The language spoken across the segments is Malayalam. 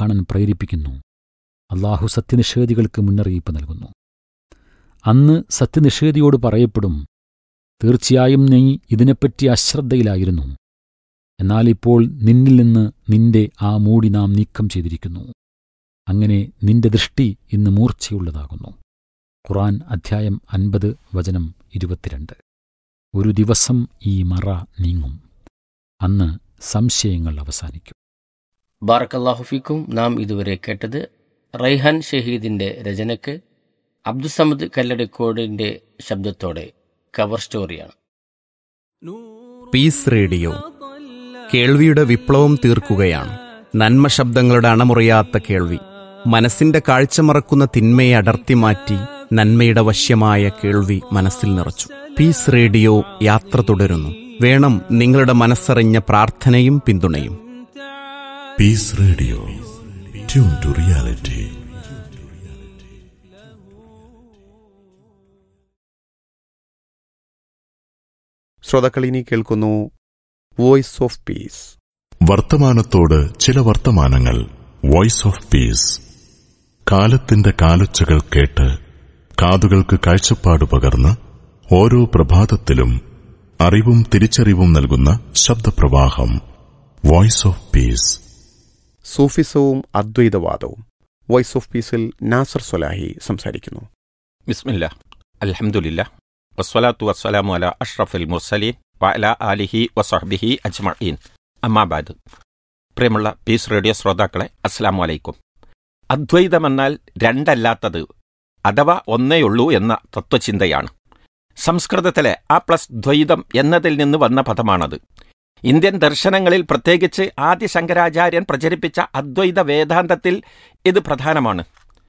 നോക്കിക്കാണാൻ പ്രേരിപ്പിക്കുന്നു അള്ളാഹു സത്യനിഷേധികൾക്ക് മുന്നറിയിപ്പ് നൽകുന്നു അന്ന് സത്യനിഷേധിയോട് പറയപ്പെടും തീർച്ചയായും നീ ഇതിനെപ്പറ്റി അശ്രദ്ധയിലായിരുന്നു എന്നാൽ ഇപ്പോൾ നിന്നിൽ നിന്ന് നിന്റെ ആ മൂടി നാം നീക്കം ചെയ്തിരിക്കുന്നു അങ്ങനെ നിന്റെ ദൃഷ്ടി ഇന്ന് മൂർച്ചയുള്ളതാകുന്നു ഖുറാൻ അധ്യായം അൻപത് വചനം ഇരുപത്തിരണ്ട് ഒരു ദിവസം ഈ മറ നീങ്ങും അന്ന് സംശയങ്ങൾ അവസാനിക്കും ബാറക്കല്ലാഹുഫിക്കും നാം ഇതുവരെ കേട്ടത് റൈഹാൻ ഷഹീദിന്റെ രചനയ്ക്ക് അബ്ദുസമദ് കല്ലടക്കോടിന്റെ ശബ്ദത്തോടെ കവർ സ്റ്റോറിയാണ് പീസ് റേഡിയോ കേൾവിയുടെ വിപ്ലവം തീർക്കുകയാണ് നന്മ ശബ്ദങ്ങളുടെ അണമുറിയാത്ത കേൾവി മനസ്സിന്റെ കാഴ്ച മറക്കുന്ന തിന്മയെ അടർത്തി മാറ്റി നന്മയുടെ വശ്യമായ കേൾവി മനസ്സിൽ നിറച്ചു പീസ് റേഡിയോ യാത്ര തുടരുന്നു വേണം നിങ്ങളുടെ മനസ്സറിഞ്ഞ പ്രാർത്ഥനയും പിന്തുണയും Peace Radio tune to reality ശ്രോതാക്കൾ ഇനി കേൾക്കുന്നു വോയിസ് ഓഫ് പീസ് വർത്തമാനത്തോട് ചില വർത്തമാനങ്ങൾ വോയിസ് ഓഫ് പീസ് കാലത്തിന്റെ കാലൊച്ചകൾ കേട്ട് കാതുകൾക്ക് കാഴ്ചപ്പാട് പകർന്ന് ഓരോ പ്രഭാതത്തിലും അറിവും തിരിച്ചറിവും നൽകുന്ന ശബ്ദപ്രവാഹം വോയിസ് ഓഫ് പീസ് സൂഫിസവും അദ്വൈതവാദവും വോയിസ് ഓഫ് പീസിൽ നാസർ സൊലാഹി സംസാരിക്കുന്നു ബിസ്മില്ല അൽഹംദുലില്ല വസ്വലാത്തു വസ്സലാമു അല അഷ്റഫുൽ മുർസലീൻ വഅല ആലിഹി വസഹ്ബിഹി അജ്മഈൻ അമ്മാബാദ് പ്രിയമുള്ള പീസ് റേഡിയോ ശ്രോതാക്കളെ അസ്സലാമു അലൈക്കും അദ്വൈതമെന്നാൽ രണ്ടല്ലാത്തത് അഥവാ ഒന്നേയുള്ളൂ എന്ന തത്വചിന്തയാണ് സംസ്കൃതത്തിലെ ആ പ്ലസ് ദ്വൈതം എന്നതിൽ നിന്ന് വന്ന പദമാണത് ഇന്ത്യൻ ദർശനങ്ങളിൽ പ്രത്യേകിച്ച് ആദ്യ ശങ്കരാചാര്യൻ പ്രചരിപ്പിച്ച അദ്വൈത വേദാന്തത്തിൽ ഇത് പ്രധാനമാണ്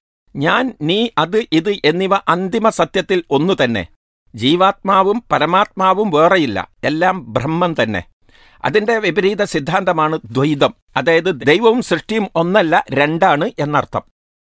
ഞാൻ നീ അത് ഇത് എന്നിവ അന്തിമ സത്യത്തിൽ ഒന്നു തന്നെ ജീവാത്മാവും പരമാത്മാവും വേറെയില്ല എല്ലാം ബ്രഹ്മം തന്നെ അതിന്റെ വിപരീത സിദ്ധാന്തമാണ് ദ്വൈതം അതായത് ദൈവവും സൃഷ്ടിയും ഒന്നല്ല രണ്ടാണ് എന്നർത്ഥം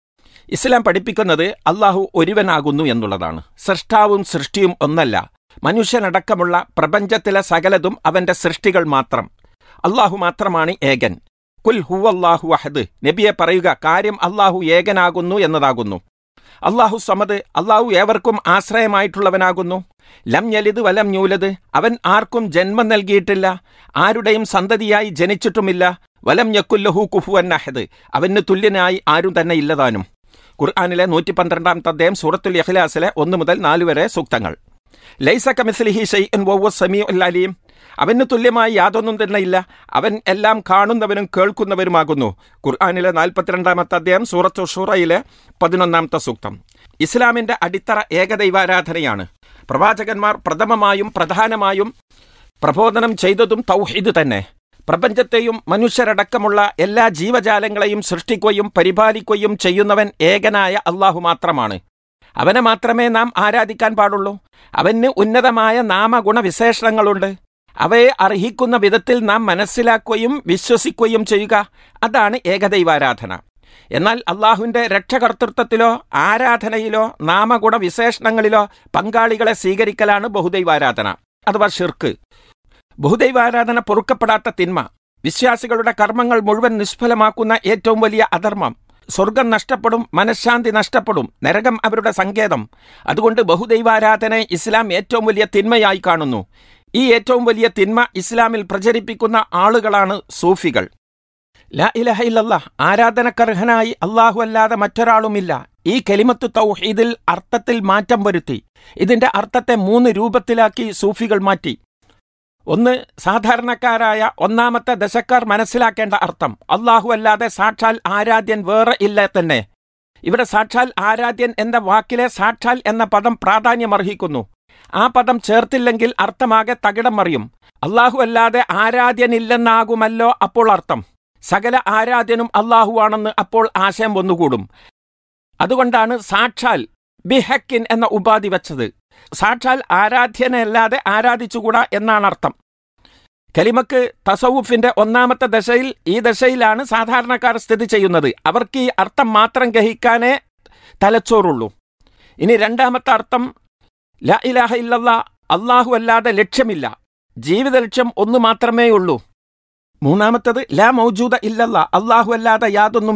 ഇസ്ലാം പഠിപ്പിക്കുന്നത് അള്ളാഹു ഒരുവനാകുന്നു എന്നുള്ളതാണ് സൃഷ്ടാവും സൃഷ്ടിയും ഒന്നല്ല മനുഷ്യനടക്കമുള്ള പ്രപഞ്ചത്തിലെ സകലതും അവന്റെ സൃഷ്ടികൾ മാത്രം അള്ളാഹു മാത്രമാണ് ഏകൻ കുൽ ഹുവല്ലാഹു അഹദ് നബിയെ പറയുക കാര്യം അള്ളാഹു ഏകനാകുന്നു എന്നതാകുന്നു അള്ളാഹു സമത് അള്ളാഹു ഏവർക്കും ആശ്രയമായിട്ടുള്ളവനാകുന്നു ലം യലിത് വലം ന്യൂലത് അവൻ ആർക്കും ജന്മം നൽകിയിട്ടില്ല ആരുടെയും സന്തതിയായി ജനിച്ചിട്ടുമില്ല വലം യക്കുല്ലഹു കുഫുവൻ അഹദ് അവന് തുല്യനായി ആരും തന്നെ ഇല്ലതാനും ഖുർആാനിലെ നൂറ്റി പന്ത്രണ്ടാമത്തെ അദ്ദേഹം സൂറത്തുൽ ഇഖ്ലാസിലെ ഒന്ന് മുതൽ നാല് വരെ സൂക്തങ്ങൾ ലൈസ കമിസ്ലിഹി ഷൈഅൻ വഹുവ സമീഉൽ അലീം അവന് തുല്യമായി യാതൊന്നും തന്നെ ഇല്ല അവൻ എല്ലാം കാണുന്നവനും കേൾക്കുന്നവരുമാകുന്നു ഖുർആാനിലെ നാൽപ്പത്തിരണ്ടാമത്തെ അധ്യായം സൂറത്തു ഷൂറയിലെ പതിനൊന്നാമത്തെ സൂക്തം ഇസ്ലാമിന്റെ അടിത്തറ ഏകദൈവാരാധനയാണ് പ്രവാചകന്മാർ പ്രഥമമായും പ്രധാനമായും പ്രബോധനം ചെയ്തതും തൗഹീദ് തന്നെ പ്രപഞ്ചത്തെയും മനുഷ്യരടക്കമുള്ള എല്ലാ ജീവജാലങ്ങളെയും സൃഷ്ടിക്കുകയും പരിപാലിക്കുകയും ചെയ്യുന്നവൻ ഏകനായ അള്ളാഹു മാത്രമാണ് അവനെ മാത്രമേ നാം ആരാധിക്കാൻ പാടുള്ളൂ അവന് ഉന്നതമായ നാമഗുണവിശേഷണങ്ങളുണ്ട് അവയെ അർഹിക്കുന്ന വിധത്തിൽ നാം മനസ്സിലാക്കുകയും വിശ്വസിക്കുകയും ചെയ്യുക അതാണ് ഏകദൈവാരാധന എന്നാൽ അള്ളാഹുവിന്റെ രക്ഷകർത്തൃത്വത്തിലോ ആരാധനയിലോ നാമഗുണവിശേഷണങ്ങളിലോ പങ്കാളികളെ സ്വീകരിക്കലാണ് ബഹുദൈവാരാധന അഥവാ ഷിർക്ക് ബഹുദൈവാരാധന പൊറുക്കപ്പെടാത്ത തിന്മ വിശ്വാസികളുടെ കർമ്മങ്ങൾ മുഴുവൻ നിഷ്ഫലമാക്കുന്ന ഏറ്റവും വലിയ അധർമ്മം സ്വർഗം നഷ്ടപ്പെടും മനഃശാന്തി നഷ്ടപ്പെടും നരകം അവരുടെ സങ്കേതം അതുകൊണ്ട് ബഹുദൈവാരാധനയെ ഇസ്ലാം ഏറ്റവും വലിയ തിന്മയായി കാണുന്നു ഈ ഏറ്റവും വലിയ തിന്മ ഇസ്ലാമിൽ പ്രചരിപ്പിക്കുന്ന ആളുകളാണ് സൂഫികൾ ലാ ഇലഹ ഇല്ലല്ല ആരാധനക്കർഹനായി അള്ളാഹു അല്ലാതെ മറ്റൊരാളുമില്ല ഈ കെലിമത്ത് തൗഹീദിൽ അർത്ഥത്തിൽ മാറ്റം വരുത്തി ഇതിന്റെ അർത്ഥത്തെ മൂന്ന് രൂപത്തിലാക്കി സൂഫികൾ മാറ്റി ഒന്ന് സാധാരണക്കാരായ ഒന്നാമത്തെ ദശക്കാർ മനസ്സിലാക്കേണ്ട അർത്ഥം അള്ളാഹു അല്ലാതെ സാക്ഷാൽ ആരാധ്യൻ വേറെ ഇല്ല തന്നെ ഇവിടെ സാക്ഷാൽ ആരാധ്യൻ എന്ന വാക്കിലെ സാക്ഷാൽ എന്ന പദം പ്രാധാന്യമർഹിക്കുന്നു ആ പദം ചേർത്തില്ലെങ്കിൽ അർത്ഥമാകെ തകിടം മറിയും അള്ളാഹു അല്ലാതെ ആരാധ്യനില്ലെന്നാകുമല്ലോ അപ്പോൾ അർത്ഥം സകല ആരാധ്യനും അള്ളാഹുവാണെന്ന് അപ്പോൾ ആശയം വന്നുകൂടും അതുകൊണ്ടാണ് സാക്ഷാൽ ബിഹക്കിൻ എന്ന ഉപാധി വച്ചത് സാക്ഷാൽ ആരാധ്യനല്ലാതെ ആരാധിച്ചുകൂടാ എന്നാണ് അർത്ഥം കലിമക്ക് തസവുഫിന്റെ ഒന്നാമത്തെ ദശയിൽ ഈ ദശയിലാണ് സാധാരണക്കാർ സ്ഥിതി ചെയ്യുന്നത് അവർക്ക് ഈ അർത്ഥം മാത്രം ഗ്രഹിക്കാനേ തലച്ചോറുള്ളൂ ഇനി രണ്ടാമത്തെ അർത്ഥം ല ഇലാഹ ഇല്ലല്ല അള്ളാഹു അല്ലാതെ ലക്ഷ്യമില്ല ജീവിത ലക്ഷ്യം ഒന്ന് മാത്രമേ ഉള്ളൂ മൂന്നാമത്തത് ലാ മൗജൂദ ഇല്ലല്ല അള്ളാഹു അല്ലാതെ യാതൊന്നും